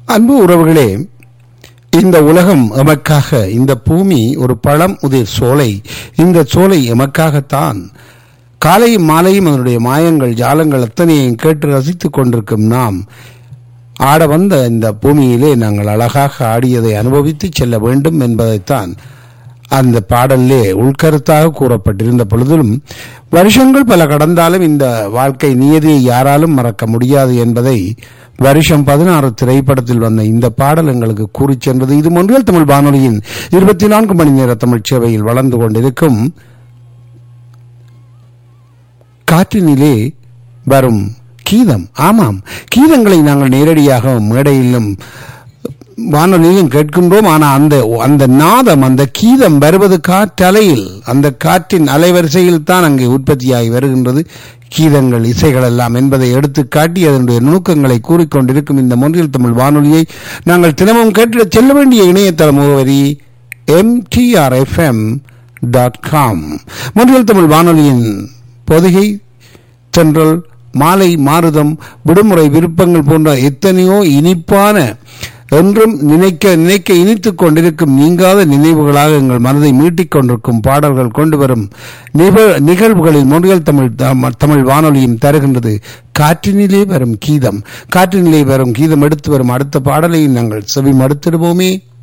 அன்பு உறவுகளே இந்த உலகம் எமக்காக இந்த பூமி ஒரு பழம் உதிர் சோலை இந்த சோலை எமக்காகத்தான் காலையும் மாலையும் அதனுடைய மாயங்கள் ஜாலங்கள் அத்தனையும் கேட்டு ரசித்துக் கொண்டிருக்கும் நாம் ஆட வந்த இந்த பூமியிலே நாங்கள் அழகாக ஆடியதை அனுபவித்து செல்ல வேண்டும் என்பதைத்தான் அந்த பாடலிலே உள்கருத்தாக கூறப்பட்டிருந்த பொழுதிலும் வருஷங்கள் பல கடந்தாலும் இந்த வாழ்க்கை நியதியை யாராலும் மறக்க முடியாது என்பதை வருஷம் பதினாறு திரைப்படத்தில் வந்த இந்த பாடல் எங்களுக்கு கூறிச் சென்றது இது மொன்றியல் தமிழ் வானொலியின் இருபத்தி நான்கு மணி நேர தமிழ் சேவையில் வளர்ந்து கொண்டிருக்கும் காற்றினிலே வரும் கீதம் ஆமாம் கீதங்களை நாங்கள் நேரடியாக மேடையிலும் வானொலியிலும் கேட்கின்றோம் ஆனால் அந்த அந்த நாதம் அந்த கீதம் வருவது காற்றலையில் அந்த காற்றின் அலைவரிசையில் தான் அங்கே உற்பத்தியாகி வருகின்றது கீதங்கள் இசைகள் எல்லாம் என்பதை எடுத்து காட்டி அதனுடைய நுணுக்கங்களை கூறிக்கொண்டிருக்கும் இந்த மொன்றியல் தமிழ் வானொலியை நாங்கள் தினமும் கேட்டு செல்ல வேண்டிய இணையதள முகவரி MTRFM dot com Montreal Tamil வானொலியின் பொதிகை சென்றல் மாலை மாறுதம் விடுமுறை விருப்பங்கள் போன்ற எத்தனையோ இனிப்பான என்றும் நினைக்க நினைக்க இனித்துக் கொண்டிருக்கும் நீங்காத நினைவுகளாக எங்கள் மனதை மீட்டிக் கொண்டிருக்கும் பாடல்கள் கொண்டு வரும் நிகழ்- நிகழ்வுகளில் மொழிகள் தமிழ் தம- தமிழ் வானொலியும் தருகின்றது காற்றினிலே வரும் கீதம் காற்றினிலே வரும் கீதம் எடுத்து வரும் அடுத்த பாடலை நாங்கள் செவி மடுத்திடுவோமே